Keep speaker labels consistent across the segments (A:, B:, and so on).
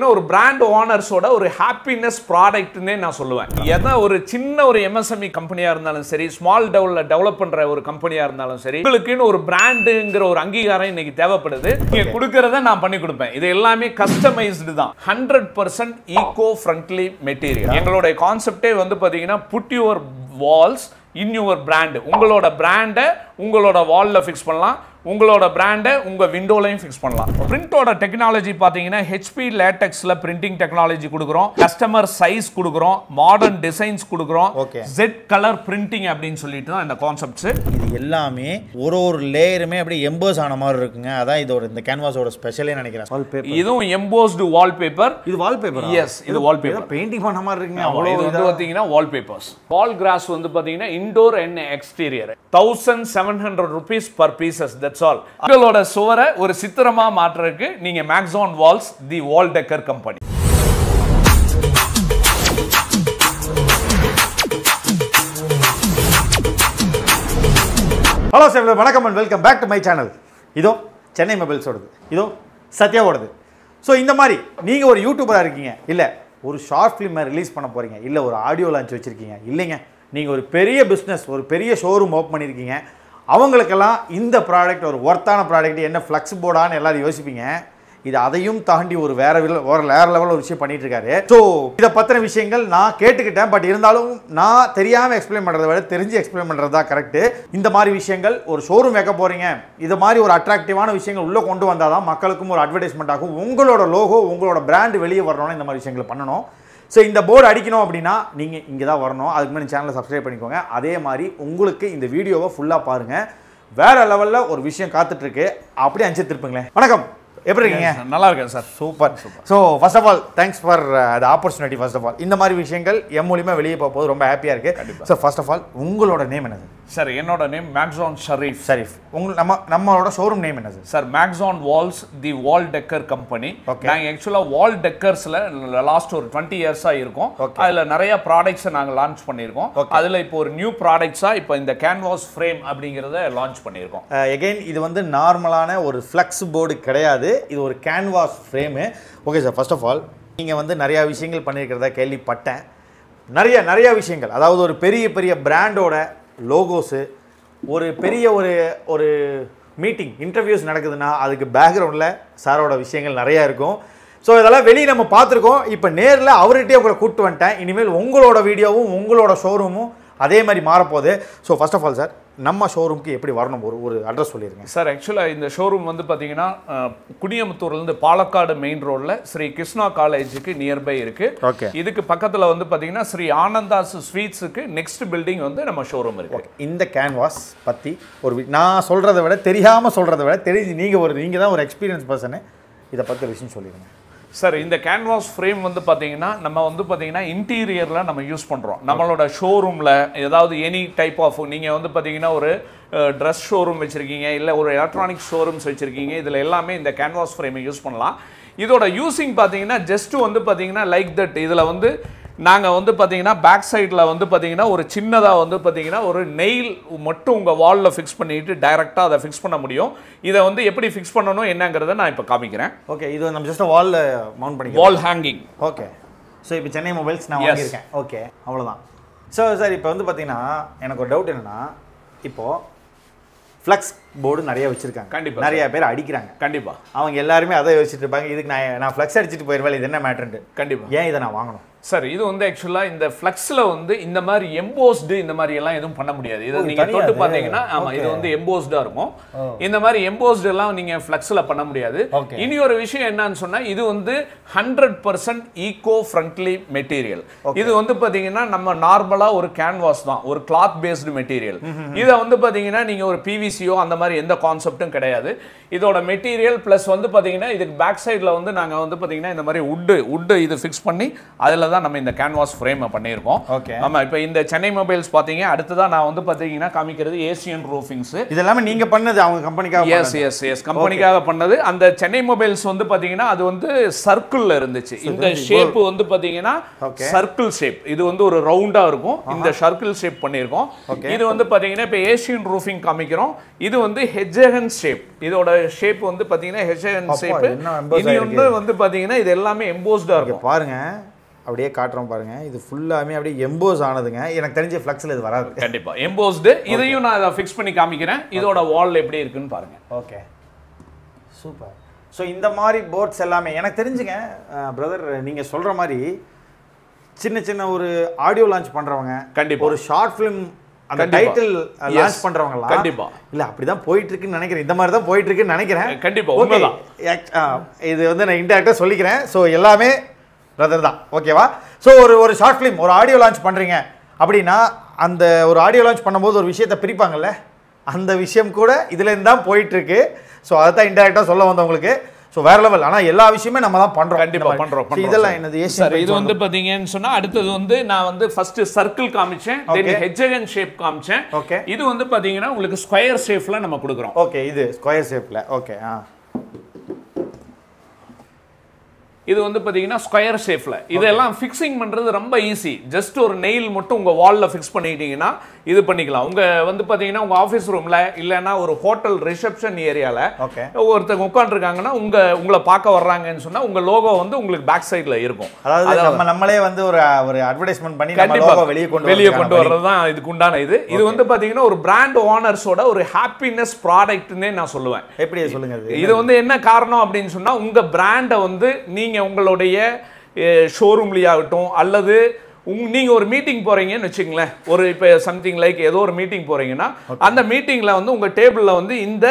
A: ஒரு பிராண்ட் ஓனர்ஸோட ஒரு ஹாப்பினஸ் ப்ராடக்ட்னே நான் சொல்லுவேன் எதா ஒரு சின்ன ஒரு எம்எஸ்எம்இ கம்பெனியா இருந்தாலும் சரி ஸ்மால் டெவல டெவலப் பண்ற ஒரு கம்பெனியா இருந்தாலும் சரி உங்களுக்குன்னு ஒரு பிராண்டுங்கிற ஒரு அங்கீகாரம் இன்னைக்கு தேவைப்படுது நீங்க கொடுக்கறத நான் பண்ணி கொடுப்பேன் இது எல்லாமே கஸ்டமைஸ்டு தான் hundred percent eco friendly material எங்களுடைய கான்செப்டே வந்து பாத்தீங்கன்னா put your walls in your brand உங்களோட பிராண்டை உங்களோட வால்ல ஃபிக்ஸ் பண்ணலாம் உங்களோட பிராண்டை உங்க விண்டோலையும் ஃபிக்ஸ் பண்ணலாம் பிரிண்டோட டெக்னாலஜி பார்த்தீங்கன்னா ஹெச்பி லேட்டெக்ஸ்ல பிரிண்டிங் டெக்னாலஜி கொடுக்குறோம் கஸ்டமர் சைஸ் கொடுக்குறோம் மாடர்ன் டிசைன்ஸ் கொடுக்குறோம்
B: Okay.
A: ஜெட் கலர் பிரிண்டிங் அப்படின்னு சொல்லிட்டு தான் இந்த கான்செப்ட்ஸ்
B: இது எல்லாமே ஒரு ஒரு லேயருமே அப்படியே எம்பர்ஸ் ஆன மாதிரி இருக்குங்க அதான் இதோட இந்த கேன்வாஸோட ஸ்பெஷலே நினைக்கிறேன் வால் பேப்பர்
A: இதுவும் எம்போஸ்டு வால்பேப்பர்
B: இது வால் பேப்பர்
A: Yes, இது wallpaper.
B: பெயிண்டிங் பண்ண மாதிரி இருக்குங்க
A: இது
B: அவ்வளோ
A: வந்து பார்த்தீங்கன்னா வால்பேப்பர்ஸ் வால் கிராஸ் வந்து பார்த்தீங்கன்னா indoor and exterior thousand seven hundred rupees per pieces that's all உங்களோட சுவரை ஒரு சித்திரமா மாற்றுறதுக்கு நீங்க Maxon walls the wall decor company
B: hello sir வணக்கம் and welcome back to my channel இதோ சென்னை மொபைல்ஸோடது இதோ சத்யாவோடது ஸோ இந்த மாதிரி நீங்கள் ஒரு யூடியூபராக இருக்கீங்க இல்லை ஒரு ஷார்ட் ஃபிலிமை ரிலீஸ் பண்ண போகிறீங்க இல்லை ஒரு ஆடியோ லான்ச் வச்சுருக்கீங்க இல்லைங்க நீங்கள் ஒரு பெரிய பிஸ்னஸ் ஒரு பெரிய ஷோரூம் ஓப்பன் பண்ணியிருக்கீங்க அவங்களுக்கெல்லாம் இந்த ப்ராடக்ட் ஒரு ஒர்த்தான ப்ராடக்ட் என்ன ஃப்ளக்ஸ் போர்டான்னு எல்லாரும் யோசிப்பீங்க இது அதையும் தாண்டி ஒரு வேற வில்- ஒரு வேற லெவலில் ஒரு விஷயம் பண்ணிட்டு இருக்காரு ஸோ இதை பற்றின விஷயங்கள் நான் கேட்டுக்கிட்டேன் பட் இருந்தாலும் நான் தெரியாமல் எக்ஸ்பிளைன் பண்ணுறத விட தெரிஞ்சு எக்ஸ்பிளைன் பண்ணுறது தான் கரெக்டு இந்த மாதிரி விஷயங்கள் ஒரு ஷோரூம் வைக்க போகிறீங்க இது மாதிரி ஒரு அட்ராக்டிவான விஷயங்கள் உள்ளே கொண்டு வந்தால் தான் மக்களுக்கும் ஒரு அட்வர்டைஸ்மெண்ட் ஆகும் உங்களோட லோகோ உங்களோட பிராண்ட் வெளியே வரணும்னா இந்த மாதிரி விஷயங்களை பண்ணணும் ஸோ இந்த போர்டு அடிக்கணும் அப்படின்னா நீங்கள் இங்கே தான் வரணும் அதுக்கு முன்னாடி சேனலை சப்ஸ்கிரைப் பண்ணிக்கோங்க அதே மாதிரி உங்களுக்கு இந்த வீடியோவை ஃபுல்லாக பாருங்கள் வேற லெவலில் ஒரு விஷயம் காத்துட்ருக்கு அப்படியே அஞ்சு திருப்புங்களேன் வணக்கம் எப்படி இருக்கீங்க
A: நல்லா இருக்கேன் sir
B: super so first of all thanks for the opportunity first of all இந்த மாதிரி விஷயங்கள் என் மூலியமா வெளியே போகும்போது ரொம்ப ஹாப்பியாக இருக்கு
A: கண்டிப்பா.
B: ஸோ ஃபர்ஸ்ட் ஆஃப் ஆல் உங்களோட நேம் என்னது
A: சார் என்னோட நேம் மேக்ஸான் ஷரீஃப்
B: ஷரீஃப் உங்க நம்ம நம்மளோட ஷோரூம் நேம் என்னது
A: sir Maxon walls the wall decor company
B: Okay.
A: நாங்கள் ஆக்சுவலாக வால் டெக்கர்ஸில் லாஸ்ட் ஒரு டுவெண்ட்டி இயர்ஸாக இருக்கும்
B: Okay.
A: அதில் நிறைய ப்ராடக்ட்ஸை நாங்கள் லான்ச் பண்ணியிருக்கோம்
B: Okay.
A: அதில் இப்போ ஒரு நியூ ப்ராடக்ட்ஸாக இப்போ இந்த கேன்வாஸ் ஃப்ரேம் அப்படிங்கிறத லான்ச் பண்ணியிருக்கோம்
B: எகெயின் இது வந்து நார்மலான ஒரு ஃப்ளக்ஸ் போர்டு கிடையாது இது ஒரு canvas frame okay sir first of all நீங்கள் வந்து நிறையா விஷயங்கள் பண்ணியிருக்கிறதா கேள்விப்பட்டேன் நிறைய நிறைய விஷயங்கள் அதாவது ஒரு பெரிய பெரிய பிராண்டோட லோகோஸு ஒரு பெரிய ஒரு ஒரு மீட்டிங் இன்டர்வியூஸ் நடக்குதுன்னா அதுக்கு பேக்ரவுண்டில் சாரோட விஷயங்கள் நிறையா இருக்கும் ஸோ இதெல்லாம் வெளியே நம்ம பார்த்துருக்கோம் இப்போ நேரில் அவர்கிட்டயே உங்களை கூப்பிட்டு வந்துட்டேன் இனிமேல் உங்களோட வீடியோவும் உங்களோட ஷோரூமும் அதே மாதிரி மாறப்போகுது so first of all sir நம்ம ஷோரூமுக்கு எப்படி வரணும் ஒரு ஒரு அட்ரஸ் சொல்லிடுங்க
A: சார் ஆக்சுவலாக இந்த ஷோரூம் வந்து பார்த்தீங்கன்னா அஹ், குனியமுத்தூர்லேருந்து பாலக்காடு மெயின் ரோட்டில் ஸ்ரீ கிருஷ்ணா காலேஜுக்கு நியர்பை இருக்கு
B: Okay.
A: இதுக்கு பக்கத்தில் வந்து பார்த்தீங்கன்னா ஸ்ரீ ஆனந்தாஸ் ஸ்வீட்ஸுக்கு நெக்ஸ்ட் பில்டிங் வந்து நம்ம ஷோரூம் இருக்கு
B: இந்த கேன்வாஸ் பற்றி ஒரு வி- நான் சொல்கிறத விட தெரியாமல் சொல்கிறத விட தெரிஞ்சு நீங்கள் ஒரு நீங்கள் தான் ஒரு எக்ஸ்பீரியன்ஸ் பர்சனு இதை பற்றி ஒரு விஷயம் சொல்லிடுங்க
A: சார் இந்த கேன்வாஸ் ஃப்ரேம் வந்து பார்த்தீங்கன்னா நம்ம வந்து பார்த்தீங்கன்னா இன்டீரியரில் நம்ம யூஸ் பண்ணுறோம் நம்மளோட ஷோரூமில் ஏதாவது எனி டைப் ஆஃப் நீங்கள் வந்து பார்த்தீங்கன்னா ஒரு ட்ரெஸ் ஷோரூம் வச்சுருக்கீங்க இல்லை ஒரு எலக்ட்ரானிக் ஷோரூம்ஸ் வச்சுருக்கீங்க இதில் எல்லாமே இந்த கேன்வாஸ் ஃப்ரேமை யூஸ் பண்ணலாம் இதோட யூசிங் பார்த்தீங்கன்னா ஜஸ்ட் வந்து பார்த்தீங்கன்னா லைக் தட் இதில் வந்து நாங்கள் வந்து பார்த்தீங்கன்னா பேக் சைடில் வந்து பார்த்தீங்கன்னா ஒரு சின்னதாக வந்து பார்த்தீங்கன்னா ஒரு நெயில் மட்டும் உங்கள் வாலில் ஃபிக்ஸ் பண்ணிட்டு டைரெக்டாக அதை ஃபிக்ஸ் பண்ண முடியும் இதை வந்து எப்படி ஃபிக்ஸ் பண்ணணும் என்னங்கிறத நான் இப்போ காமிக்கிறேன்
B: ஓகே இது நம்ம ஜஸ்ட் வாலில் மவுண்ட் பண்ணிக்கலாம்
A: வால் ஹேங்கிங்
B: ஓகே ஸோ இப்போ சென்னை மொபைல்ஸ் நான்
A: Yes.
B: வாங்கியிருக்கேன் ஓகே அவ்வளோதான் ஸோ சார் இப்போ வந்து பார்த்தீங்கன்னா எனக்கு ஒரு டவுட் என்னன்னா இப்போது ஃப்ளக்ஸ் போர்டு நிறைய வச்சுருக்காங்க
A: கண்டிப்பா,
B: நிறைய பேர் அடிக்கிறாங்க
A: கண்டிப்பா
B: அவங்க எல்லாருமே அதை யோசிச்சுட்டு இருப்பாங்க இதுக்கு நான் நான் ஃப்ளக்ஸ் அடிச்சுட்டு போயிடுவேன் இது என்ன மேட்டர்ன்ட்டு
A: கண்டிப்பா
B: ஏன் இதை நான் வாங்கணும்
A: சார் இது வந்து ஆக்சுவலா இந்த ஃப்ளக்ஸ்ல வந்து இந்த மாதிரி எம்போஸ்டு இந்த மாதிரி எல்லாம் எதுவும் பண்ண முடியாது இதை
B: ஓ,
A: நீங்க
B: தனியா
A: தொட்டு
B: அது?
A: பாத்தீங்கன்னா ஆமா இது
B: Okay.
A: வந்து எம்போஸ்டா இருக்கும் இந்த மாதிரி எம்போஸ்டு எல்லாம் நீங்க ஃப்ளக்ஸ்ல பண்ண முடியாது
B: Okay.
A: இனி ஒரு விஷயம் என்னன்னு சொன்னா இது வந்து hundred percent eco friendly material இது வந்து பாத்தீங்கன்னா நம்ம நார்மலா ஒரு கேன்வாஸ் தான் ஒரு கிளாத் பேஸ்டு மெட்டீரியல் இதை வந்து பாத்தீங்கன்னா நீங்க ஒரு பிவிசியோ அந்த மாதிரி எந்த கான்செப்டும் கிடையாது இதோட மெட்டீரியல் ப்ளஸ் வந்து பாத்தீங்கன்னா இதுக்கு பேக் சைடில் வந்து நாங்க வந்து பாத்தீங்கன்னா இந்த மாதிரி உட்டு உட்டு இது ஃபிக்ஸ் பண்ணி அதில் தான் நம்ம இந்த கேன்வாஸ் ஃப்ரேமை பண்ணியிருக்கோம்
B: Okay.
A: ஆமா இப்போ இந்த சென்னை மொபைல்ஸ் பார்த்தீங்க அடுத்ததான் நான் வந்து பார்த்தீங்கன்னா காமிக்கிறது ஏசியன் ரூஃபிங்ஸ்
B: இது எல்லாமே நீங்க பண்ணது அவங்க கம்பெனிக்காக
A: எஸ் எஸ் எஸ் கம்பெனிக்காக பண்ணது அந்த சென்னை மொபைல்ஸ் வந்து பாத்தீங்கன்னா அது வந்து சர்க்கிள்ல இருந்துச்சு இந்த ஷேப் வந்து பாத்தீங்கன்னா
B: Okay.
A: சர்க்கிள் ஷேப் இது வந்து ஒரு ரவுண்டா இருக்கும் இந்த சர்க்கிள் ஷேப் பண்ணியிருக்கோம்
B: Okay.
A: இது வந்து பாத்தீங்கன்னா இப்போ ஏசியன் ரூஃபிங் காமிக்கிறோம் இது வந்து ஹெஜகன் ஷேப் இதோட ஷேப் வந்து பாத்தீங்கன்னா ஹெஜகன்
B: அப்பா,
A: ஷேப்
B: என்ன emboss
A: இனி ஒன்று வந்து பாத்தீங்கன்னா இது எல்லாமே எம்போஸ்டா
B: இங்க
A: இருக்கும்
B: பாருங்க அப்படியே காட்டுறோம் பாருங்க இது ஃபுல்லாமே அப்படியே எம்போஸ் ஆனதுங்க எனக்கு தெரிஞ்ச ஃப்ளக்ஸில் இது வராது
A: கண்டிப்பா எம்போஸ்டு இதையும் நான் ஃபிக்ஸ் பண்ணி காமிக்கிறேன் இதோட வால் எப்படி இருக்குன்னு பாருங்க
B: ஓகே சூப்பர் ஸோ இந்த மாதிரி போர்ட்ஸ் எல்லாமே எனக்கு தெரிஞ்சுங்க பிரதர் நீங்கள் சொல்கிற மாதிரி சின்ன சின்ன ஒரு ஆடியோ லான்ச் பண்ணுறவங்க
A: கண்டிப்பா.
B: ஒரு ஷார்ட் ஃபிலிம் அந்த
A: கண்டிப்பா.
B: Title
A: Yes.
B: லான்ச் பண்ணுறவங்களா
A: கண்டிப்பா.
B: இல்லை அப்படி தான் போயிட்டு இருக்குன்னு நினைக்கிறேன் இந்த மாதிரி தான் போயிட்டு இருக்குன்னு நினைக்கிறேன்
A: கண்டிப்பா,
B: Okay.
A: உண்மைதான்.
B: Act- ஆ, இது வந்து நான் இன்டெரக்டாக சொல்லிக்கிறேன் ஸோ எல்லாமே பிரதர் தான் ஓகேவா ஸோ ஒரு ஒரு ஷார்ட் ஃபிலிம் ஒரு ஆடியோ லான்ச் பண்ணுறீங்க அப்படின்னா அந்த ஒரு ஆடியோ லான்ச் பண்ணும்போது ஒரு விஷயத்தை பிரிப்பாங்கல்ல அந்த விஷயம் கூட இதுலேருந்து தான் போயிட்டு இருக்கு ஸோ அதை தான் இன்டெரக்டாக சொல்ல வந்தவங்களுக்கு ஸோ வேற லெவல் ஆனால் எல்லா விஷயமே நம்ம தான் பண்ணுறோம்
A: கண்டிப்பா பண்றோம் பண்றோம்
B: இதெல்லாம்
A: sir.
B: என்னது
A: சார்
B: ஏசியன்
A: இது வந்து பாத்தீங்கன்னு சொன்னா அடுத்தது வந்து நான் வந்து ஃபர்ஸ்ட் சர்க்கிள் காமிச்சேன் தென்
B: Okay.
A: ஹெஜகன் ஷேப் காமிச்சேன்
B: Okay.
A: இது வந்து பாத்தீங்கன்னா உங்களுக்கு ஸ்கொயர் ஷேப்ல நம்ம கொடுக்குறோம்
B: ஓகே இது ஸ்கொயர் ஷேப்பில் ஓகே ஆ
A: இது வந்து பாத்தீங்கன்னா ஸ்கொயர் ஷேப்ல இதெல்லாம் ஃபிக்ஸிங் பண்றது ரொம்ப ஈஸி ஜஸ்ட் ஒரு நெயில் மட்டும் உங்க வால்ல ஃபிக்ஸ் பண்ணிட்டீங்கன்னா இது பண்ணிக்கலாம் உங்க வந்து பாத்தீங்கன்னா உங்க ஆபீஸ் ரூம்ல இல்லைன்னா ஒரு ஹோட்டல் ரிசப்ஷன் ஏரியால
B: ஓகே
A: ஒருத்தங்க உட்காந்துருக்காங்கன்னா உங்க உங்களை பார்க்க வர்றாங்கன்னு சொன்னா உங்க லோகோ வந்து உங்களுக்கு பேக் சைடுல இருக்கும்
B: அதாவது நம்ம நம்மளே வந்து ஒரு ஒரு அட்வர்டைஸ்மெண்ட் பண்ணி நம்ம
A: கண்டிப்பா
B: logo வெளியே கொண்டு
A: வெளியே
B: வரதுக்கான
A: கொண்டு
B: வழி.
A: வர்றது தான் இதுக்கு உண்டான இது இது வந்து பாத்தீங்கன்னா ஒரு பிராண்ட் ஓனர்ஸோட ஒரு ஹாப்பினஸ் ப்ராடக்ட்னே நான் சொல்லுவேன்
B: எப்படி சொல்லுங்க அது
A: இது வந்து என்ன காரணம் அப்படின்னு சொன்னா உங்க பிராண்டை வந்து நீங்க உங்களுடைய ஷோரூம்லயே ஆகட்டும் அல்லது உங் நீங்க ஒரு மீட்டிங் போறீங்கன்னு வச்சுங்களேன் ஒரு இப்போ சம்திங் லைக் ஏதோ ஒரு மீட்டிங் போறீங்கன்னா அந்த மீட்டிங்ல வந்து உங்க டேபிள்ல வந்து இந்த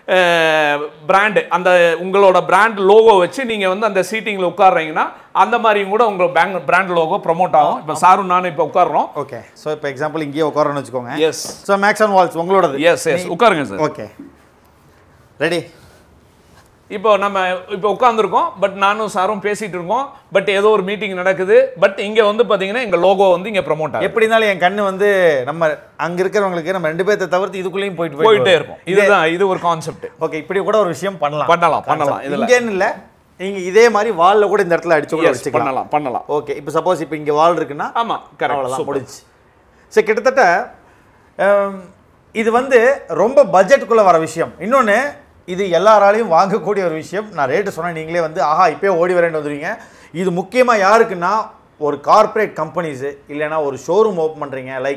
A: பிராண்டு அந்த உங்களோட பிராண்ட் லோகோ வச்சு நீங்க வந்து அந்த சீட்டிங்ல உட்கார்றீங்கன்னா அந்த மாதிரியும் கூட உங்க பேங்க் பிராண்ட் லோகோ ப்ரமோட் ஆகும் இப்போ சாரும் நானும் இப்போ உட்கார்றோம்
B: ஓகே ஸோ இப்போ எக்ஸாம்பிள் இங்கேயே உட்காரன்னு வச்சுக்கோங்க
A: yes
B: so Max and walls உங்களோடது
A: எஸ் எஸ் உட்காருங்க சார்
B: ஓகே ரெடி
A: இப்போ நம்ம இப்போ உட்காந்துருக்கோம் பட் நானும் சாரும் பேசிட்டு இருக்கோம் பட் ஏதோ ஒரு மீட்டிங் நடக்குது பட் இங்க வந்து பாத்தீங்கன்னா எங்க லோகோ வந்து இங்க ப்ரமோட் ஆகும்
B: எப்படி இருந்தாலும் என் கண்ணு வந்து நம்ம அங்க இருக்கிறவங்களுக்கு நம்ம ரெண்டு பேர்த்த தவிர்த்து இதுக்குள்ளேயும் போயிட்டு
A: போயிட்டே இருக்கும் இதுதான் இது ஒரு கான்செப்ட்
B: ஓகே இப்படி கூட ஒரு விஷயம் பண்ணலாம்
A: பண்ணலாம், பண்ணலாம், இதுல.
B: இங்கேன்னு இல்ல நீங்க இதே மாதிரி வால்ல கூட இந்த இடத்துல அடிச்சு கூட
A: எஸ்
B: வச்சுக்கலாம்
A: பண்ணலாம் பண்ணலாம்
B: ஓகே இப்போ சப்போஸ் இப்போ இங்க வால் இருக்குன்னா
A: ஆமா கரெக்ட்
B: அவ்வளோதான் முடிஞ்சு சரி கிட்டத்தட்ட ஹம், இது வந்து ரொம்ப பட்ஜெட்டுக்குள்ளே வர விஷயம் இன்னொன்று இது எல்லாராலையும் வாங்கக்கூடிய ஒரு விஷயம் நான் ரேட்டு சொன்னேன் நீங்களே வந்து ஆஹா இப்போயே ஓடி வரேன்னு வந்துடுவீங்க இது முக்கியமாக யாருக்குன்னா ஒரு கார்ப்பரேட் கம்பெனிஸு இல்லைன்னா ஒரு ஷோரூம் ஓப்பன் பண்ணுறீங்க லைக்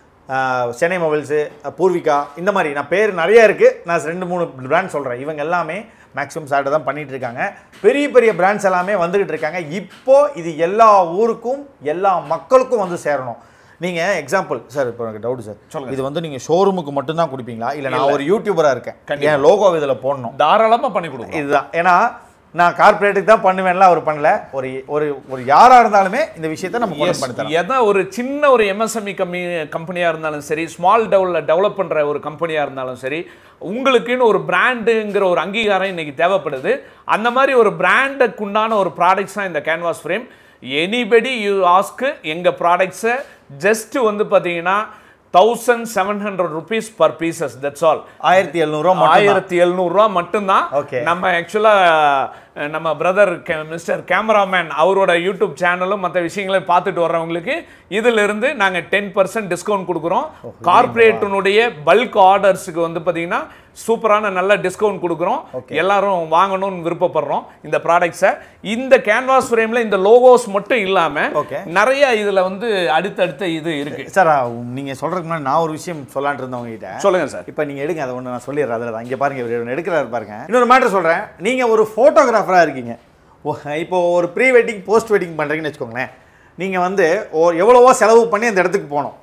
B: சென்னை மொபைல்ஸு பூர்விகா இந்த மாதிரி நான் பேர் நிறைய இருக்குது நான் ரெண்டு மூணு பிராண்ட் சொல்கிறேன் இவங்க எல்லாமே மேக்ஸிமம் சாட்டை தான் பண்ணிட்டு இருக்காங்க பெரிய பெரிய பிராண்ட்ஸ் எல்லாமே வந்துகிட்டு இருக்காங்க இப்போ இது எல்லா ஊருக்கும் எல்லா மக்களுக்கும் வந்து சேரணும் நீங்க எக்ஸாம்பிள் சார் இப்போ எனக்கு டவுட் சார்
A: சொல்லுங்க.
B: இது வந்து நீங்க ஷோரூமுக்கு மட்டும் தான் கொடுப்பீங்களா இல்ல நான் ஒரு யூடியூபரா இருக்கேன்
A: கண்டிப்பா.
B: என் லோகோ இதுல போடணும்
A: தாராளமா பண்ணி கொடுக்கலாம்
B: இதுதான் ஏன்னா நான் கார்ப்பரேட்டுக்கு தான் பண்ணுவேன்லாம் அவர் பண்ணல ஒரு ஒரு ஒரு யாரா இருந்தாலுமே இந்த விஷயத்தை நம்ம கொண்டு பண்ணி தரலாம்
A: எதா ஒரு சின்ன ஒரு எம்எஸ்எம்இ கம்பெனி கம்பெனியாக இருந்தாலும் சரி ஸ்மால் டெவலில் டெவலப் பண்ணுற ஒரு கம்பெனியாக இருந்தாலும் சரி உங்களுக்குன்னு ஒரு பிராண்டுங்கிற ஒரு அங்கீகாரம் இன்னைக்கு தேவைப்படுது அந்த மாதிரி ஒரு பிராண்டுக்கு உண்டான ஒரு ப்ராடக்ட்ஸ் தான் இந்த canvas frame anybody you ask எங்கள் ப்ராடக்ட்ஸை ஜஸ்ட் வந்து பார்த்தீங்கன்னா thousand seven hundred rupees per pieces that's all
B: ஆயிரத்தி எழுநூறுவா
A: ஆயிரத்தி எழுநூறுவா மட்டும்தான்
B: Okay.
A: நம்ம ஆக்சுவலா நம்ம பிரதர் மிஸ்டர் கேமராமேன் அவரோட யூடியூப் சேனலும் மற்ற விஷயங்களையும் பார்த்துட்டு வர்றவங்களுக்கு இதுல இருந்து நாங்க டென் பர்சன்ட் டிஸ்கவுண்ட் கொடுக்குறோம் கார்பரேட்டினுடைய பல்க் ஆர்டர்ஸுக்கு வந்து பாத்தீங்கன்னா சூப்பரான நல்ல டிஸ்கவுண்ட் கொடுக்குறோம் எல்லாரும் வாங்கணும்னு விருப்பப்படுறோம் இந்த ப்ராடக்ட்ஸை இந்த கேன்வாஸ் ஃப்ரேம்ல இந்த லோகோஸ் மட்டும் இல்லாம
B: Okay.
A: நிறைய இதுல வந்து அடுத்தடுத்த இது இருக்கு
B: சார் நீங்க சொல்றதுக்கு முன்னாடி நான் ஒரு விஷயம் சொல்லான்ட்டு இருந்தவங்க கிட்ட
A: சொல்லுங்க சார்
B: இப்போ நீங்கள் எடுங்க அதை ஒன்று நான் சொல்லிடுறேன் அதில் இங்கே பாருங்க இவர் ஒன்று எடுக்கிறாரு பாருங்க இன்னொரு மேட்டர் சொல்கிறேன் நீங்கள் ஒரு ஃபோட்டோகிராஃபராக இருக்கீங்க ஓ, இப்போ ஒரு ப்ரீ வெட்டிங் போஸ்ட் வெட்டிங் பண்ணுறீங்கன்னு வச்சுக்கோங்களேன் நீங்கள் வந்து ஓ எவ்வளவோ செலவு பண்ணி அந்த இடத்துக்கு போகணும்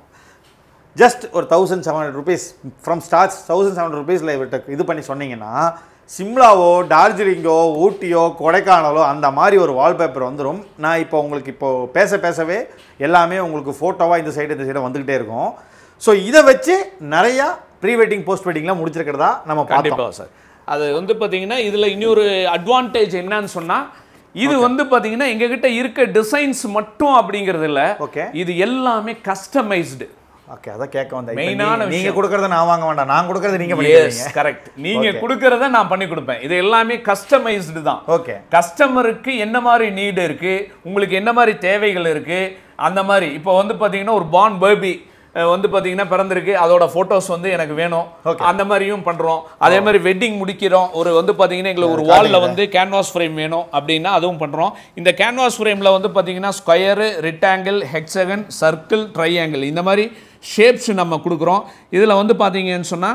B: ஜஸ்ட் ஒரு thousand seven hundred rupees from starts thousand seven hundred ருபீஸில் இவர்கிட்ட இது பண்ணி சொன்னீங்கன்னா சிம்லாவோ டார்ஜிலிங்கோ ஊட்டியோ கொடைக்கானலோ அந்த மாதிரி ஒரு வால்பேப்பர் வந்துடும் நான் இப்போ உங்களுக்கு இப்போ பேச பேசவே எல்லாமே உங்களுக்கு ஃபோட்டோவாக இந்த சைடு இந்த சைடு வந்துக்கிட்டே இருக்கும் ஸோ இதை வச்சு நிறையா ப்ரீ வெட்டிங் போஸ்ட் வெட்டிங்லாம் முடிச்சிருக்கிறதா நம்ம பார்த்தோம்
A: கண்டிப்பா சார் அது வந்து பாத்தீங்கன்னா இதுல இன்னொரு அட்வான்டேஜ் என்னன்னு சொன்னா இது வந்து பாத்தீங்கன்னா எங்ககிட்ட இருக்க டிசைன்ஸ் மட்டும் அப்படிங்கிறது இல்ல
B: ஓகே
A: இது எல்லாமே கஸ்டமைஸ்டு
B: ஓகே அதான் கேட்க வந்தேன் இப்ப
A: மெயினான
B: நீ- நீங்க
A: விஷயம்.
B: கொடுக்கறத நான் வாங்க வேண்டாம் நான் கொடுக்கறத நீங்க
A: எஸ்
B: பண்ணிக்கிறீங்க
A: கரெக்ட் நீங்க கொடுக்கறத நான் பண்ணி கொடுப்பேன் இது எல்லாமே கஸ்டமைஸ்டு தான்
B: ஓகே
A: கஸ்டமருக்கு என்ன மாதிரி நீடு இருக்கு உங்களுக்கு என்ன மாதிரி தேவைகள் இருக்கு அந்த மாதிரி இப்போ வந்து பாத்தீங்கன்னா ஒரு பான் பேபி வந்து பாத்தீங்கன்னா பிறந்திருக்கு அதோட போட்டோஸ் வந்து எனக்கு வேணும்
B: Okay.
A: அந்த மாதிரியும் பண்றோம் அதே மாதிரி வெட்டிங் முடிக்கிறோம் ஒரு வந்து பாத்தீங்கன்னா எங்களுக்கு ஒரு வால்ல வந்து கேன்வாஸ் ஃப்ரேம் வேணும் அப்படின்னா அதுவும் பண்றோம் இந்த கேன்வாஸ் ஃப்ரேம்ல வந்து பாத்தீங்கன்னா square rectangle hexagon circle triangle இந்த மாதிரி ஷேப்ஸ் நம்ம கொடுக்குறோம் இதுல வந்து பாத்தீங்கன்னு சொன்னா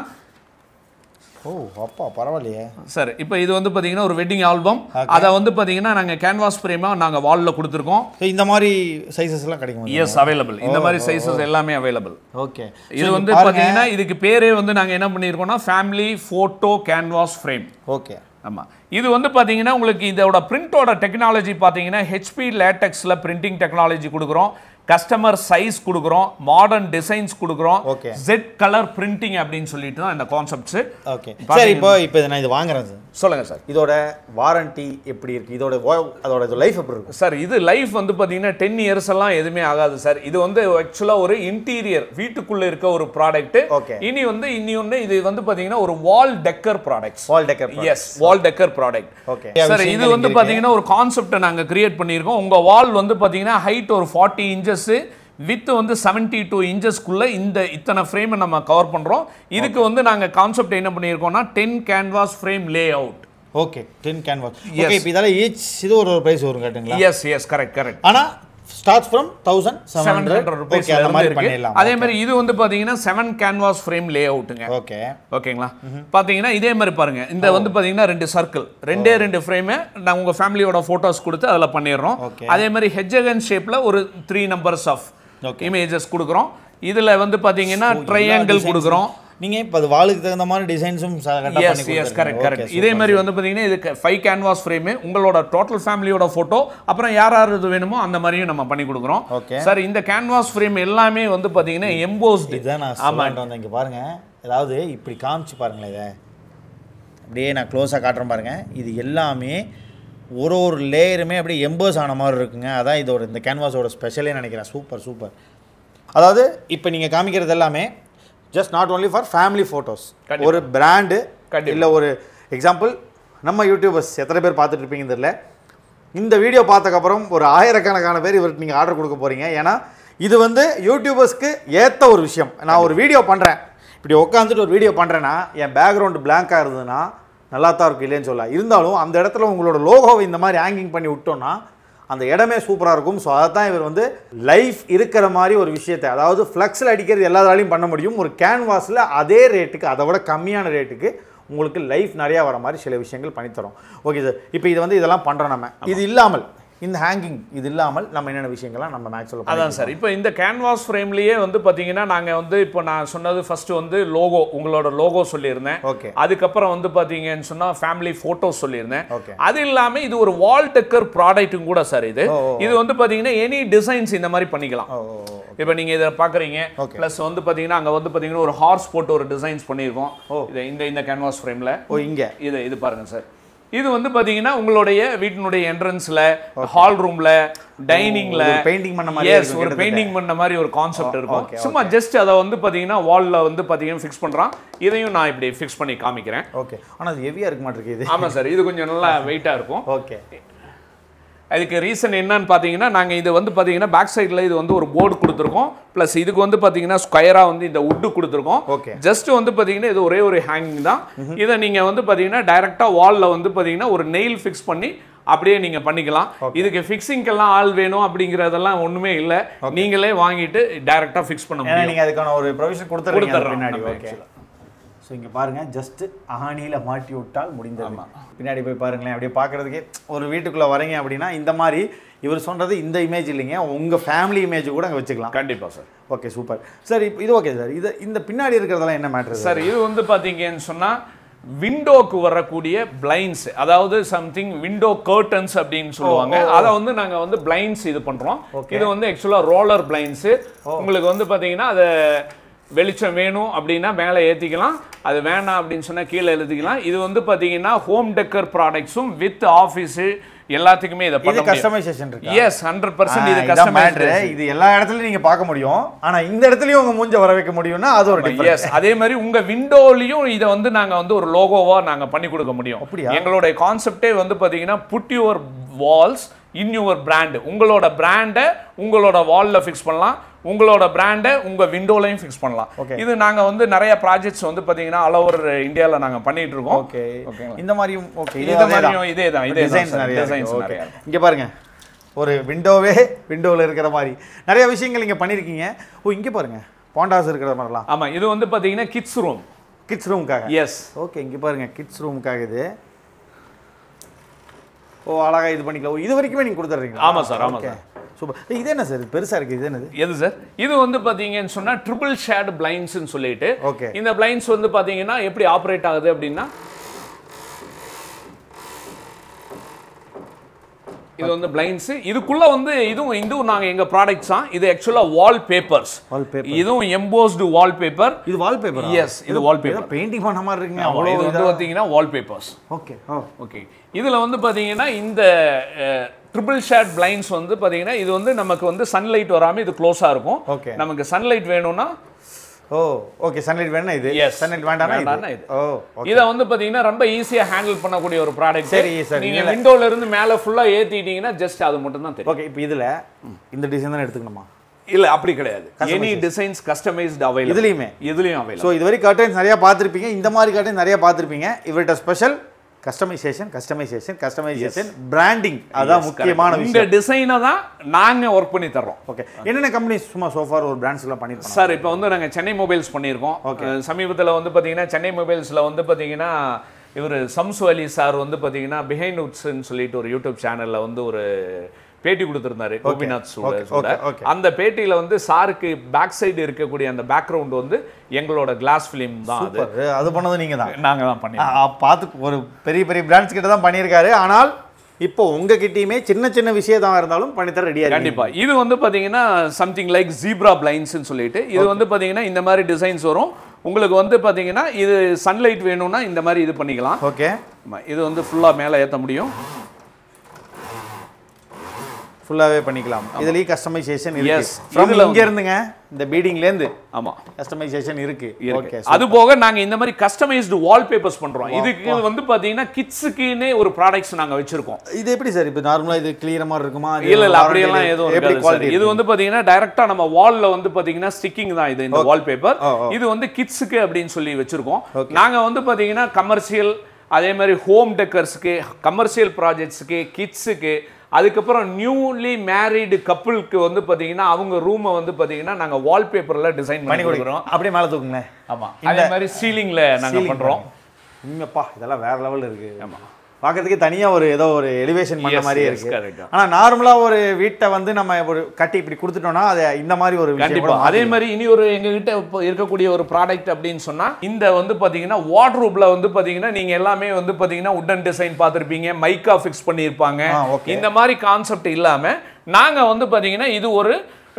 B: ஓ அப்பா பரவாயில்லையே
A: சார் இப்போ இது வந்து பாத்தீங்கன்னா ஒரு வெட்டிங் ஆல்பம் அதை வந்து பாத்தீங்கன்னா நாங்க கேன்வாஸ் ஃப்ரேமா நாங்க வால்ல கொடுத்துருக்கோம்
B: So, இந்த மாதிரி சைஸஸ் எல்லாம் கிடைக்கும்
A: எஸ் அவைலபிள் இந்த மாதிரி சைஸஸ் எல்லாமே அவைலபிள்
B: ஓகே
A: இது வந்து பாத்தீங்கன்னா இதுக்கு பேரே வந்து நாங்க என்ன பண்ணியிருக்கோம்னா family photo canvas frame
B: okay
A: ஆமா இது வந்து பாத்தீங்கன்னா உங்களுக்கு இதோட பிரிண்டோட டெக்னாலஜி பாத்தீங்கன்னா ஹெச்பி லேட்டெக்ஸ்ல பிரிண்டிங் டெக்னாலஜி கொடுக்குறோம் கஸ்டமர் சைஸ் கொடுக்குறோம் மாடர்ன் டிசைன்ஸ் கொடுக்குறோம்
B: Okay.
A: ஜெட் கலர் பிரிண்டிங் அப்படின்னு சொல்லிட்டு தான் இந்த கான்செப்ட்ஸ்
B: ஓகே சரி இப்போ இப்போ இதை நான் இது வாங்குறேன் சார்
A: சொல்லுங்க சார்
B: இதோட வாரண்டி எப்படி இருக்கு இதோட wo- அதோட லைஃப் எப்படி இருக்கும்
A: சார் இது லைஃப் வந்து பார்த்தீங்கன்னா டென் இயர்ஸ் எல்லாம் எதுவுமே ஆகாது சார் இது வந்து ஆக்சுவலாக ஒரு இன்டீரியர் வீட்டுக்குள்ள இருக்க ஒரு ப்ராடக்ட்
B: Okay.
A: இனி வந்து இனி ஒன்று இது வந்து பார்த்தீங்கன்னா ஒரு wall decor products
B: wall decor
A: yes wall decor product
B: Okay.
A: Sir இது
B: விஷயங்கள்
A: வந்து
B: இங்க
A: பார்த்தீங்கன்னா ஒரு கான்செப்டை நாங்கள் கிரியேட் பண்ணியிருக்கோம் உங்கள் வால் வந்து பார்த்தீங்கன்னா ஹைட் ஒரு ஃபார்ட்டி இன்ச்சஸ் வித் வந்து செவன்ட்டி டூ இன்ச்சஸ்க்குள்ள இந்த இத்தனை ஃப்ரேமை நம்ம கவர் பண்ணுறோம் இதுக்கு வந்து நாங்கள் கான்செப்ட் என்ன பண்ணியிருக்கோம்னா ten canvas frame layout
B: okay ten canvas okay இப்போ இதெல்லாம் ஈச் இது ஒரு ஒரு ப்ரைஸ் வரும் கேட்டுங்களா
A: எஸ் எஸ் கரெக்ட் கரெக்ட்
B: ஆனா starts from thousand seven
A: seven
B: hundred
A: hundred rupees
B: okay அந்த மாதிரி பண்ணிடலாம்
A: அதே மாதிரி இது வந்து பாத்தீங்கன்னா செவன் கேன்வாஸ் ஃப்ரேம் லே அவுட்டுங்க
B: ஓகே
A: ஓகேங்களா பாத்தீங்கன்னா இதே மாதிரி பாருங்க இந்த வந்து பாத்தீங்கன்னா ரெண்டு சர்க்கிள் ரெண்டே ரெண்டு ஃப்ரேமு நான் உங்க ஃபேமிலியோட போட்டோஸ் கொடுத்து அதில் பண்ணிடுறோம்
B: Okay.
A: அதே மாதிரி ஹெஜகன் ஷேப்ல ஒரு three numbers of
B: Okay.
A: Images கொடுக்குறோம் இதுல வந்து பாத்தீங்கன்னா ட்ரையாங்கிள் கொடுக்குறோம்
B: நீங்க இப்போ அது வாளுக்கு தகுந்த மாதிரி டிசைன்ஸும்
A: எஸ் எஸ் கரெக்ட் கரெக்ட் இதே மாதிரி வந்து பாத்தீங்கன்னா இதுக்கு ஃபைவ் கேன்வாஸ் ஃப்ரேமு உங்களோட டோட்டல் ஃபேமிலியோட ஃபோட்டோ அப்புறம் யார் யார் இது வேணுமோ அந்த மாதிரியும் நம்ம பண்ணி கொடுக்குறோம்
B: Okay.
A: சார் இந்த கேன்வாஸ் ஃப்ரேம் எல்லாமே வந்து பாத்தீங்கன்னா எம்போஸ்டு
B: இதுதான் நான்
A: ஆமா
B: சொல்லிட்டு வந்தேன் இங்கே பாருங்க அதாவது இப்படி காமிச்சு பாருங்களேன் இதை அப்படியே நான் க்ளோஸாக காட்டுறேன் பாருங்க இது எல்லாமே ஒரு ஒரு லேயருமே அப்படியே எம்பர்ஸ் ஆன மாதிரி இருக்குங்க அதான் இதோட இந்த கேன்வாஸோட ஸ்பெஷலே நினைக்கிறேன் சூப்பர் சூப்பர் அதாவது இப்போ நீங்கள் காமிக்கிறது எல்லாமே just not only for family photos
A: கண்டிப்பா.
B: ஒரு பிராண்டு
A: கண்டிப்பா.
B: இல்லை ஒரு எக்ஸாம்பிள் நம்ம யூடியூபர்ஸ் எத்தனை பேர் பார்த்துட்டு இருப்பீங்கன்னு தெரியல இந்த வீடியோ பார்த்ததுக்கப்புறம் ஒரு ஆயிரக்கணக்கான பேர் இவருக்கு நீங்கள் ஆர்டர் கொடுக்க போகிறீங்க ஏன்னா இது வந்து யூடியூபர்ஸ்க்கு ஏற்ற ஒரு விஷயம் நான் ஒரு வீடியோ பண்ணுறேன் இப்படி உட்காந்துட்டு ஒரு வீடியோ பண்ணுறேன்னா என் பேக்ரவுண்டு பிளாங்காக இருந்ததுன்னா நல்லா தான் இருக்கும் இல்லைன்னு சொல்ல இருந்தாலும் அந்த இடத்துல உங்களோட லோகோவை இந்த மாதிரி ஹேங்கிங் பண்ணி விட்டோம்னா அந்த இடமே சூப்பராக இருக்கும் ஸோ அதை தான் இவர் வந்து லைஃப் இருக்கிற மாதிரி ஒரு விஷயத்தை அதாவது ஃப்ளக்ஸில் அடிக்கிறது எல்லாத்தாலையும் பண்ண முடியும் ஒரு கேன்வாஸில் அதே ரேட்டுக்கு அதை விட கம்மியான ரேட்டுக்கு உங்களுக்கு லைஃப் நிறையா வர மாதிரி சில விஷயங்கள் பண்ணித்தரோம் ஓகே சார் இப்போ இது வந்து இதெல்லாம் பண்ணுறோம் நம்ம இது இல்லாமல் இந்த ஹேங்கிங் இது இல்லாமல் நம்ம என்னென்ன விஷயங்கள்லாம் நம்ம மேக்ஸில்
A: அதான் சார் இப்போ இந்த கேன்வாஸ் ஃப்ரேம்லயே வந்து பாத்தீங்கன்னா நாங்க வந்து இப்போ நான் சொன்னது ஃபர்ஸ்ட் வந்து லோகோ உங்களோட லோகோ சொல்லியிருந்தேன்
B: ஓகே
A: அதுக்கப்புறம் வந்து பாத்தீங்கன்னு சொன்னா ஃபேமிலி போட்டோஸ் சொல்லியிருந்தேன்
B: ஓகே
A: அது இல்லாம இது ஒரு வால் டெக்கர் ப்ராடக்ட்டும் கூட சார் இது
B: ஓ, ஓ,
A: இது வந்து பாத்தீங்கன்னா எனி டிசைன்ஸ் இந்த மாதிரி பண்ணிக்கலாம்
B: ஓ ஓ, ஓ.
A: இப்போ நீங்க இதை பாக்குறீங்க
B: Okay.
A: ப்ளஸ் வந்து பாத்தீங்கன்னா அங்க வந்து பாத்தீங்கன்னா ஒரு ஹார்ஸ் போட்டு ஒரு டிசைன்ஸ் பண்ணியிருக்கோம்
B: ஓ.
A: இது இந்த இந்த கேன்வாஸ் ஃப்ரேம்ல
B: ஓ இங்கே
A: இது இது பாருங்க சார் இது வந்து பாத்தீங்கன்னா உங்களுடைய வீட்டினுடைய என்ட்ரன்ஸ்ல ஹால் ரூம்ல டைனிங்ல
B: ஒரு painting பண்ண மாதிரியே
A: எஸ்
B: இருக்கும்
A: ஒரு
B: கிட்டத்தட்ட.
A: பெயிண்டிங் பண்ண மாதிரி ஒரு கான்செப்ட் இருக்கும்
B: okay,
A: சும்மா ஜஸ்ட் அதை வந்து பாத்தீங்கன்னா வால்ல வந்து பாத்தீங்கன்னா ஃபிக்ஸ் பண்றான் இதையும் நான் இப்படி ஃபிக்ஸ் பண்ணி காமிக்கிறேன்
B: ஓகே ஆனால் அது ஹெவியாக இருக்க மாட்டிருக்கு இது
A: ஆமா சார் இது கொஞ்சம் நல்லா வெயிட்டா இருக்கும்
B: ஓகே
A: அதுக்கு ரீசன் என்னன்னு பார்த்தீங்கன்னா நாங்கள் இது வந்து பார்த்தீங்கன்னா பேக் சைடில் இது வந்து ஒரு போர்டு கொடுத்துருக்கோம் ப்ளஸ் இதுக்கு வந்து பார்த்தீங்கன்னா ஸ்கொயராக வந்து இந்த உட்டு கொடுத்துருக்கோம்
B: Okay.
A: ஜஸ்ட் வந்து பார்த்தீங்கன்னா இது ஒரே ஒரு ஹேங்கிங் தான் இதை நீங்கள் வந்து பார்த்தீங்கன்னா டைரெக்டாக வாலில் வந்து பார்த்தீங்கன்னா ஒரு நெயில் ஃபிக்ஸ் பண்ணி அப்படியே நீங்கள் பண்ணிக்கலாம் இதுக்கு ஃபிக்ஸிங்கெல்லாம் ஆள் வேணும் அப்படிங்கிறதெல்லாம் ஒன்றுமே இல்லை நீங்களே வாங்கிட்டு டைரெக்டாக ஃபிக்ஸ் பண்ண
B: ஏன்னா
A: முடியும்
B: நீங்கள் அதுக்கான ஒரு ப்ரொவிஷன் கொடுத்துருங்க
A: கொடுத்துட்றோம்
B: பின்னாடி
A: நம்ம
B: ஓகே
A: actually.
B: ஸோ இங்கே பாருங்க ஜஸ்ட் அஹானியில் மாட்டி விட்டால் முடிந்தது பின்னாடி போய் பாருங்களேன் அப்படியே பார்க்குறதுக்கே ஒரு வீட்டுக்குள்ளே வரீங்க அப்படின்னா இந்த மாதிரி இவர் சொன்னது இந்த இமேஜ் இல்லைங்க உங்கள் ஃபேமிலி இமேஜ் கூட அங்கே வச்சுக்கலாம்
A: கண்டிப்பாக சார்
B: ஓகே சூப்பர் சார் இப்போ இது ஓகே சார் இது இந்த பின்னாடி இருக்கிறதெல்லாம் என்ன மேட்ரு சார்
A: சார் இது வந்து பார்த்தீங்கன்னு சொன்னால் விண்டோக்கு வரக்கூடிய பிளைண்ட்ஸ் அதாவது சம்திங் விண்டோ கர்டன்ஸ் அப்படின்னு சொல்லுவாங்க அதை வந்து நாங்கள் வந்து பிளைண்ட்ஸ் இது பண்ணுறோம் இது வந்து ஆக்சுவலாக ரோலர் பிளைண்ட்ஸு உங்களுக்கு வந்து பார்த்தீங்கன்னா அதை வெளிச்சம் வேணும் அப்படின்னா மேலே ஏற்றிக்கலாம் அது வேணாம் அப்படின்னு சொன்னால் கீழே எழுதிக்கலாம் இது வந்து பார்த்தீங்கன்னா ஹோம் டெக்கர் ப்ராடக்ட்ஸும் வித் ஆஃபீஸு எல்லாத்துக்குமே இதை
B: இது
A: பண்ண முடியும்
B: கஸ்டமைசேஷன் இருக்கு
A: எஸ் ஹண்ட்ரட் பர்சன்ட் இது
B: இதான்
A: கஸ்டமைஸ்
B: matter. இது எல்லா இடத்துலயும் நீங்க பார்க்க முடியும் ஆனா இந்த இடத்துலயும் உங்க மூஞ்ச வர வைக்க முடியும்னா அது ஒரு difference.
A: எஸ் அதே மாதிரி உங்க விண்டோலயும் இதை வந்து நாங்க வந்து ஒரு லோகோவா நாங்க பண்ணி கொடுக்க முடியும்
B: அப்படியா?
A: எங்களுடைய கான்செப்டே வந்து பாத்தீங்கன்னா put your walls in your brand உங்களோட பிராண்டை உங்களோட வால்ல ஃபிக்ஸ் பண்ணலாம் உங்களோட பிராண்டை உங்க விண்டோலையும் ஃபிக்ஸ் பண்ணலாம்
B: Okay.
A: இது நாங்க வந்து நிறைய ப்ராஜெக்ட்ஸ் வந்து பாத்தீங்கன்னா ஆல் ஓவர் இந்தியால நாங்க பண்ணிட்டு இருக்கோம்
B: ஓகே
A: ஓகேங்களா?
B: இந்த மாதிரியும் ஓகே
A: இந்த மாதிரியும் இதே தான் இதே
B: டிசைன்ஸ்
A: தான்
B: நிறைய
A: டிசைன்ஸ்
B: இருக்கு.
A: நிறைய
B: Okay. இங்க பாருங்க ஒரு விண்டோவே விண்டோவில் இருக்கிற மாதிரி நிறைய விஷயங்கள் இங்க பண்ணிருக்கீங்க ஓ இங்க பாருங்க பாண்டாஸ் இருக்கிற மாதிரிலாம்
A: ஆமா இது வந்து பாத்தீங்கன்னா கிட்ஸ் ரூம்
B: கிட்ஸ் ரூமுக்காக
A: எஸ்
B: ஓகே இங்க பாருங்க கிட்ஸ் ரூமுக்காக இது ஓ அழகா இது பண்ணிக்கலாம் ஓ, இது வரைக்குமே நீங்க கொடுத்துட்றீங்க
A: ஆமா சார், ஆமா
B: சார் சூப்பர் இது என்ன சார் இது பெருசா இருக்கு இது என்னது
A: எது சார் இது வந்து பாத்தீங்கன்னு சொன்னா ட்ரிபிள் ஷேட் பிளைண்ட்ஸ்னு சொல்லிட்டு
B: ஓகே
A: இந்த பிளைண்ட்ஸ் வந்து பாத்தீங்கன்னா எப்படி ஆப்ரேட் ஆகுது அப்படின்னா இது வந்து பிளைண்ட்ஸ் இதுக்குள்ள வந்து இதுவும் இதுவும் நாங்க எங்க ப்ராடக்ட்ஸ் தான் இது ஆக்சுவலா வால் பேப்பர்ஸ்
B: வால்பேப்பர்
A: இதுவும் எம்போஸ்டு வால் பேப்பர்
B: இது வால்பேப்பர்
A: Yes, இது wallpaper.
B: பெயிண்டிங் பண்ண மாதிரி இருக்குங்க
A: இது
B: அவ்வளோ
A: வந்து பாத்தீங்கன்னா wall papers
B: okay oh
A: okay இதுல வந்து பாத்தீங்கன்னா இந்த ட்ரிபிள் ஷேட் பிளைண்ட்ஸ் வந்து பாத்தீங்கன்னா இது வந்து நமக்கு வந்து சன்லைட் வராம இது க்ளோஸா இருக்கும்
B: Okay.
A: நமக்கு சன்லைட் வேணும்னா
B: ஓ ஓகே சன்லைட் வேணா இது
A: Yes.
B: சன்லைட் வேண்டாம்னா
A: வேண்டாம்னா
B: இது
A: இது.
B: ஓ ஓகே
A: இத வந்து பாத்தீங்கன்னா ரொம்ப ஈஸியா ஹேண்டில் பண்ணக்கூடிய ஒரு ப்ராடக்ட்
B: சரி, sir.
A: நீங்க
B: இதுல-
A: விண்டோல இருந்து மேல ஃபுல்லா ஏத்திட்டீங்கன்னா ஜஸ்ட் அது மட்டும் தான் தெரியும்
B: ஓகே இப்போ இதுல இந்த டிசைன் தானே எடுத்துக்கணுமா
A: இல்ல அப்படி கிடையாது எனி டிசைன்ஸ் கஸ்டமைஸ்டு அவைலபிள்
B: இதுலயுமே
A: இதுலயும் அவைலபிள்
B: ஸோ இது வரை கர்டைன்ஸ் நிறைய பார்த்துருப்பீங்க இந்த மாதிரி கர்டைன்ஸ் நிறைய பார்த்துருப்பீங்க இவர்கிட்ட special customization customization customization branding அதான் முக்கியமான
A: இந்த
B: விஷயம்
A: டிசைனை தான் நாங்க ஒர்க் பண்ணி தர்றோம்
B: ஓகே என்னென்ன கம்பெனி சும்மா சோஃபார் ஒரு பிராண்ட்ஸ் எல்லாம் பண்ணிருப்பாங்க
A: சார் இப்போ வந்து நாங்கள் சென்னை மொபைல்ஸ் பண்ணியிருக்கோம் அஹ் சமீபத்தில் வந்து பார்த்தீங்கன்னா சென்னை மொபைல்ஸில் வந்து பார்த்தீங்கன்னா இவர் சம்சு அலி சார் வந்து பார்த்தீங்கன்னா பிஹைண்ட் உட்ஸ்ன்னு சொல்லிட்டு ஒரு யூடியூப் சேனலில் வந்து ஒரு பேட்டி கொடுத்துருந்தாரு கோபிநாத் சூட
B: okay,
A: சூட.
B: okay, okay.
A: அந்த பேட்டியில் வந்து சாருக்கு பேக் சைடு இருக்கக்கூடிய அந்த பேக்ரவுண்ட் வந்து எங்களோட கிளாஸ் ஃபிலிம் தான் அது
B: சூப்பர் அது பண்ணது நீங்க தான்
A: நாங்கள் தான் பண்ணியிருக்கோம்
B: பார்த்து ஒரு பெரிய பெரிய பிராண்ட்ஸ் கிட்ட தான் பண்ணியிருக்காரு ஆனால் இப்போ உங்ககிட்டயுமே சின்ன சின்ன விஷயத்தான் இருந்தாலும் பண்ணித்தர ரெடியா
A: கண்டிப்பா இது வந்து பாத்தீங்கன்னா சம்திங் லைக் ஜீப்ரா பிளைன்ஸ்னு சொல்லிட்டு இது வந்து பாத்தீங்கன்னா இந்த மாதிரி டிசைன்ஸ் வரும் உங்களுக்கு வந்து பாத்தீங்கன்னா இது சன்லைட் வேணும்னா இந்த மாதிரி இது பண்ணிக்கலாம்
B: ஓகே
A: ஆமா, இது வந்து ஃபுல்லா மேலே ஏத்த முடியும்
B: ஃபுல்லாவே பண்ணிக்கலாம் இதுலயே கஸ்டமைசேஷன் இருக்கு
A: Yes.
B: ஃப்ரம்
A: இதுல
B: இங்க இருந்துங்க இந்த பீடிங்ல இருந்து
A: ஆமா
B: கஸ்டமைசேஷன் இருக்கு
A: இருக்கு
B: ஓகே
A: அது போக நாங்க இந்த மாதிரி கஸ்டமைஸ்டு வால்பேப்பர்ஸ் பண்றோம் இதுக்கு வந்து பாத்தீங்கன்னா கிட்ஸுக்குன்னே ஒரு ப்ராடக்ட்ஸ் நாங்க வச்சிருக்கோம்
B: இது எப்படி சார் இப்போ நார்மலா இது கிளியர் மாதிரி இருக்குமா இது
A: இல்ல இல்ல
B: warranty
A: அப்படியெல்லாம் எதுவும்
B: எப்படி
A: இருக்காது
B: குவாலிட்டி
A: sir. இது வந்து பாத்தீங்கன்னா டைரக்டா நம்ம வால்ல வந்து பாத்தீங்கன்னா ஸ்டிக்கிங் தான் இது இந்த வால்பேப்பர்
B: ஓ, ஓ.
A: இது வந்து கிட்ஸுக்கு அப்படின்னு சொல்லி வச்சிருக்கோம் நாங்க வந்து பாத்தீங்கன்னா கமர்ஷியல் அதே மாதிரி ஹோம் டெக்கர்ஸ்க்கு கமர்ஷியல் ப்ராஜெக்ட்ஸ்க்கு கிட்ஸுக்கு அதுக்கப்புறம் நியூலி மேரிடு கப்புளுக்கு வந்து பாத்தீங்கன்னா அவங்க ரூமை வந்து பாத்தீங்கன்னா நாங்க வால்பேப்பர்ல டிசைன் பண்ணி
B: பண்ணி
A: கொடுக்குறோம்
B: கொடுக்குறோம் அப்படியே மேலே தூக்குங்களேன்
A: ஆமா அதே மாதிரி சீலிங்ல நாங்க
B: Ceiling
A: பண்றோம்
B: உண்மைப்பா இதெல்லாம் வேற லெவல்ல இருக்கு
A: ஆமா
B: பார்க்கறதுக்கு தனியா ஒரு ஏதோ ஒரு எலிவேஷன் பண்ண
A: Yes,
B: மாதிரியே
A: yes,
B: இருக்கு
A: correct.
B: ஆனா நார்மலா ஒரு வீட்டை வந்து நம்ம ஒரு கட்டி இப்படி கொடுத்துட்டோம்னா அது இந்த மாதிரி ஒரு விஷயம்
A: கண்டிப்பா
B: கூட
A: அதே மாதிரி இனி ஒரு எங்க கிட்ட இப்போ இருக்கக்கூடிய ஒரு ப்ராடக்ட் அப்படின்னு சொன்னா இந்த வந்து பாத்தீங்கன்னா வார்ட்ரூப்ல வந்து பாத்தீங்கன்னா நீங்க எல்லாமே வந்து பாத்தீங்கன்னா உட்டன் டிசைன் பார்த்திருப்பீங்க மைக்கா ஃபிக்ஸ் பண்ணியிருப்பாங்க
B: ஆ, okay.
A: இந்த மாதிரி கான்செப்ட் இல்லாம நாங்க வந்து பாத்தீங்கன்னா இது ஒரு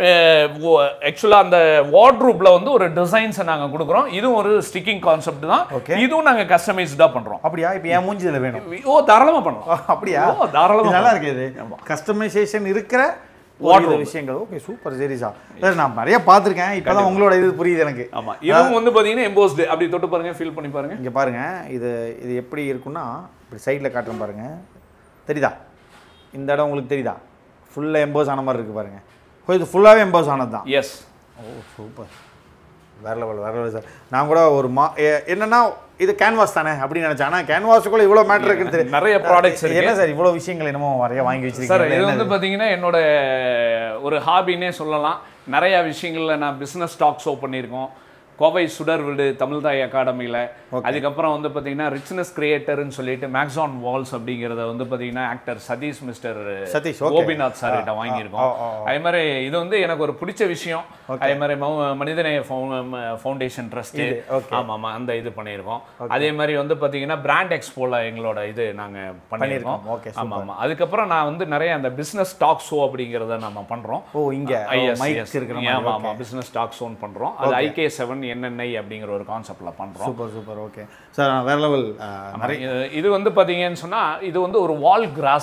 A: ஆக்சுவலாக அந்த வார்ட்ரூப்ல வந்து ஒரு டிசைன்ஸை நாங்க கொடுக்குறோம் இதுவும் ஒரு ஸ்டிக்கிங் கான்செப்ட் தான்
B: Okay.
A: இதுவும் நாங்க கஸ்டமைஸ்டா பண்றோம்
B: அப்படியா இப்போ என் மூஞ்சி இதுல வேணும்
A: ஓ தாராளமா பண்ணலாம்
B: அப்படியா
A: ஓ, தாராளமா
B: இது நல்லா
A: பண்ணலாம்.
B: இருக்கு இது
A: ஆமா.
B: கஸ்டமைசேஷன் இருக்கிற
A: Wardrobe.
B: ஒரு விஷயங்கள் ஓகே சூப்பர் சீரியஸா சார் நான் நிறைய பார்த்துருக்கேன் இப்பதான் உங்களோட இது புரியுது எனக்கு
A: ஆமா இதுவும் வந்து பாத்தீங்கன்னா எம்போஸ்டு அப்படி தொட்டு பாருங்க ஃபீல் பண்ணி பாருங்க
B: இங்க பாருங்க இது இது எப்படி இருக்குன்னா இப்படி சைடில் காட்டுறேன் பாருங்க தெரியுதா இந்த இடம் உங்களுக்கு தெரியுதா ஃபுல்லாக எம்போஸ் ஆன மாதிரி இருக்கு பாருங்க ஓ இது ஃபுல்லாகவே எம்போஸ் ஆனது தான்
A: எஸ்
B: ஓ சூப்பர் வேற லெவல் வேற லெவல் சார் நான் கூட ஒரு மா எ- என்னன்னா இது கேன்வாஸ் தானே அப்படின்னு நினைச்சேன் ஆனால் கேன்வாஸுக்குள்ள இவ்வளோ மேட்டர் இருக்குன்னு தெரியும்
A: நிறைய ப்ராடக்ட்ஸ் இருக்கு
B: என்ன சார் இவ்வளோ விஷயங்கள் என்னமோ நிறைய வாங்கி
A: சார்
B: வச்சிருக்கீங்க
A: இது வந்து பார்த்தீங்கன்னா என்னோட ஒரு ஹாபின்னே சொல்லலாம் நிறைய விஷயங்கள்ல நான் பிஸ்னஸ் ஸ்டாக் ஷோ பண்ணியிருக்கோம் கோவை சுடர் வீடு தமிழ்தாய் அகாடமியில் அதுக்கப்புறம் வந்து பார்த்தீங்கன்னா ரிச்னஸ் கிரியேட்டர்னு சொல்லிட்டு மேக்ஸான் வால்ஸ் அப்படிங்கிறத வந்து பார்த்தீங்கன்னா actor Sathish mister
B: Sathish, okay.
A: Gopinath sir கிட்ட வாங்கியிருக்கோம்
B: ஆ, ஆ,
A: அதே மாதிரி இது வந்து எனக்கு ஒரு பிடிச்ச விஷயம் அதே மாதிரி மௌ- மனிதநேய ஃபவுண்டேஷன் ட்ரஸ்ட்
B: இது, okay.
A: ஆமா ஆமா அந்த இது பண்ணியிருக்கோம் அதே மாதிரி வந்து பார்த்தீங்கன்னா பிராண்ட் எக்ஸ்போல எங்களோட இது நாங்க பண்ணியிருக்கோம்
B: பண்ணியிருக்கோம். Okay,
A: ஆமா ஆமா அதுக்கப்புறம் நான் வந்து நிறைய அந்த பிசினஸ் டாக் ஷோ அப்படிங்கறத நம்ம பண்றோம்
B: ஓ இங்க
A: IS,
B: மைக்
A: yes.
B: இருக்கிற
A: ஆமா
B: மாதிரி
A: ஆமா பிசினஸ் டாக் ஷோன் பண்றோம் அது ஐகே செவன் என்என்ஐ அப்படிங்கிற ஒரு கான்செப்ட்ல பண்றோம்
B: சூப்பர் சூப்பர் ஓகே சார் வேற லெவல் நிறைய
A: இது- இது வந்து பாத்தீங்கன்னு சொன்னா இது வந்து ஒரு வால் கிராஸுங்க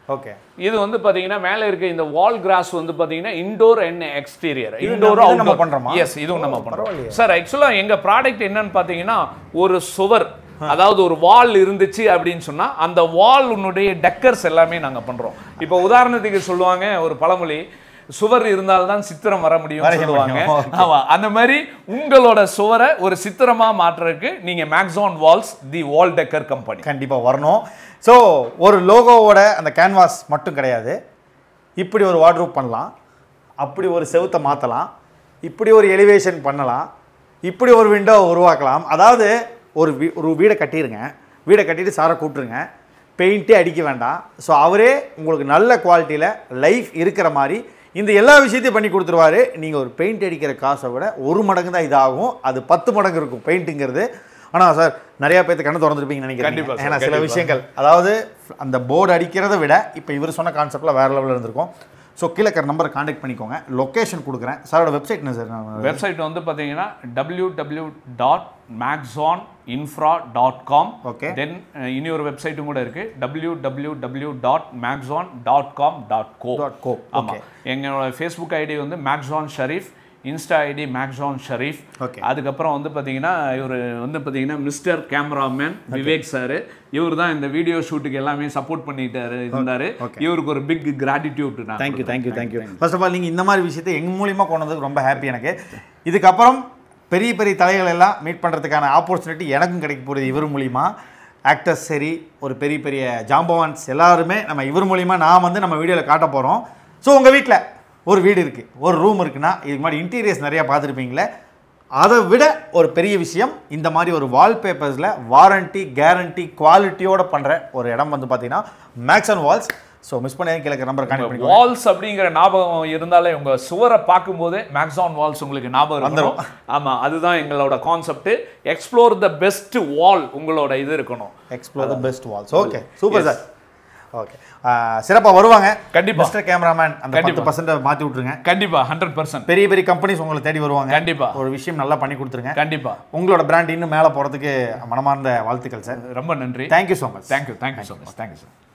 B: ஓகே
A: இது வந்து பாத்தீங்கன்னா மேல இருக்க இந்த வால் கிராஸ் வந்து பாத்தீங்கன்னா இன்டோர் அண்ட் எக்ஸ்டீரியர் இன்டோர்
B: நம்ம- இது நம்ம பண்றோமா?
A: எஸ் இதுவும் நம்ம பண்றோம் சார் ஆக்சுவலா எங்க ப்ராடக்ட் என்னன்னு பாத்தீங்கன்னா ஒரு சுவர் அதாவது ஒரு வால் இருந்துச்சு அப்படின்னு சொன்னா அந்த வால் உன்னுடைய டெக்கர்ஸ் எல்லாமே நாங்க பண்றோம் இப்போ உதாரணத்துக்கு சொல்லுவாங்க ஒரு பழமொழி சுவர் இருந்தால்தான் சித்திரம் வர முடியும்
B: வரைய
A: சொல்லுவாங்க
B: முடியும்.
A: ஆமா அந்த மாதிரி உங்களோட சுவரை ஒரு சித்திரமா மாற்றுறதுக்கு நீங்க Maxon walls the wall decor company
B: கண்டிப்பா வரணும் ஸோ ஒரு லோகோவோட அந்த கேன்வாஸ் மட்டும் கிடையாது இப்படி ஒரு வார்ட்ரூப் பண்ணலாம் அப்படி ஒரு செவுத்தை மாற்றலாம் இப்படி ஒரு எலிவேஷன் பண்ணலாம் இப்படி ஒரு விண்டோ உருவாக்கலாம் அதாவது ஒரு வீ ஒரு வீடை கட்டிடுங்க வீடை கட்டிட்டு சாரை கூப்பிட்ருங்க பெயிண்ட்டே அடிக்க வேண்டாம் ஸோ அவரே உங்களுக்கு நல்ல குவாலிட்டியில் லைஃப் இருக்கிற மாதிரி இந்த எல்லா விஷயத்தையும் பண்ணி கொடுத்துருவாரு நீங்கள் ஒரு பெயிண்ட் அடிக்கிற காசை விட ஒரு மடங்கு தான் இதாகும் அது பத்து மடங்கு இருக்கும் பெயிண்ட்டுங்கிறது ஆனால் சார் நிறைய பேர்த்து கண்ணு திறந்துருப்பீங்கன்னு
A: கண்டிப்பா
B: நினைக்கிறேன்
A: sir,
B: ஏன்னா சில
A: கண்டிப்பா.
B: விஷயங்கள் அதாவது அந்த போர்டு அடிக்கிறத விட இப்போ இவர் சொன்ன கான்செப்டில் வேறு லெவலில் இருந்திருக்கும் ஸோ கீழே இருக்கிற நம்பரை காண்டாக்ட் பண்ணிக்கோங்க லொக்கேஷன் கொடுக்குறேன் சாரோட வெப்சைட் என்ன சார்
A: வெப்சைட் வந்து பார்த்தீங்கன்னா W W dot Maxon infra dot com
B: Okay.
A: Then இனி ஒரு வெப்சைட்டும் கூட இருக்கு W W W dot Maxon dot com dot co
B: Dot co,
A: ஆமாம் எங்களோட ஃபேஸ்புக் ஐடி வந்து Maxon Shareef insta ID Maxon Shareef
B: Okay.
A: அதுக்கப்புறம் வந்து பார்த்தீங்கன்னா இவர் வந்து பார்த்தீங்கன்னா மிஸ்டர் கேமராமேன் விவேக் சார் இவர் தான் இந்த வீடியோ ஷூட்டுக்கு எல்லாமே சப்போர்ட் பண்ணிட்டாரு இருந்தாரு இவருக்கு ஒரு பிக் கிராட்டிடியூட் நான்
B: thank you thank you thank you first of all நீங்கள் இந்த மாதிரி விஷயத்தை எங்கள் மூலியமாக கொண்டு வந்ததுக்கு ரொம்ப ஹாப்பி எனக்கு இதுக்கப்புறம் பெரிய பெரிய தலைகள் எல்லாம் மீட் பண்ணுறதுக்கான ஆப்பர்ச்சுனிட்டி எனக்கும் கிடைக்க போகுது இவர் மூலிமா ஆக்டர்ஸ் சரி ஒரு பெரிய பெரிய ஜாம்பவான்ஸ் எல்லாருமே நம்ம இவர் மூலிமா நான் வந்து நம்ம வீடியோவில் காட்ட போகிறோம் ஸோ உங்கள் வீட்டில் ஒரு வீடு இருக்குது ஒரு ரூம் இருக்குன்னா இதுக்கு முன்னாடி இன்டீரியர்ஸ் நிறையா பார்த்துருப்பீங்களே அதை விட ஒரு பெரிய விஷயம் இந்த மாதிரி ஒரு வால்பேப்பர்ஸில் வாரண்டி கேரண்டி குவாலிட்டியோட பண்ணுற ஒரு இடம் வந்து பார்த்தீங்கன்னா Max and walls so miss பண்ணி கீழே நம்பர் கான்டெக்ட் பண்ணி
A: வால்ஸ் அப்படிங்கிற ஞாபகம் இருந்தாலே உங்க சுவரை பார்க்கும்போதே மேக்ஸான் வால்ஸ் உங்களுக்கு ஞாபகம் வந்துடும் ஆமா அதுதான் எங்களோட concept explore the best wall உங்களோட இது இருக்கணும்
B: explore the best walls okay super sir okay சிறப்பாக வருவாங்க
A: கண்டிப்பா.
B: மிஸ்டர் கேமராமேன் அந்த பத்து
A: கண்டிப்பா.
B: பர்சன்ட் மாற்றி விட்ருங்க
A: கண்டிப்பா ஹண்ட்ரட் பர்சன்ட்
B: பெரிய பெரிய கம்பெனிஸ் உங்களை தேடி வருவாங்க
A: கண்டிப்பா
B: ஒரு விஷயம் நல்லா பண்ணி கொடுத்துருங்க
A: கண்டிப்பா
B: உங்களோட பிராண்ட் இன்னும் மேலே போகிறதுக்கு மனமார்ந்த வாழ்த்துக்கள் சார்
A: ரொம்ப நன்றி
B: thank you so much
A: thank you thank you so much thank you sir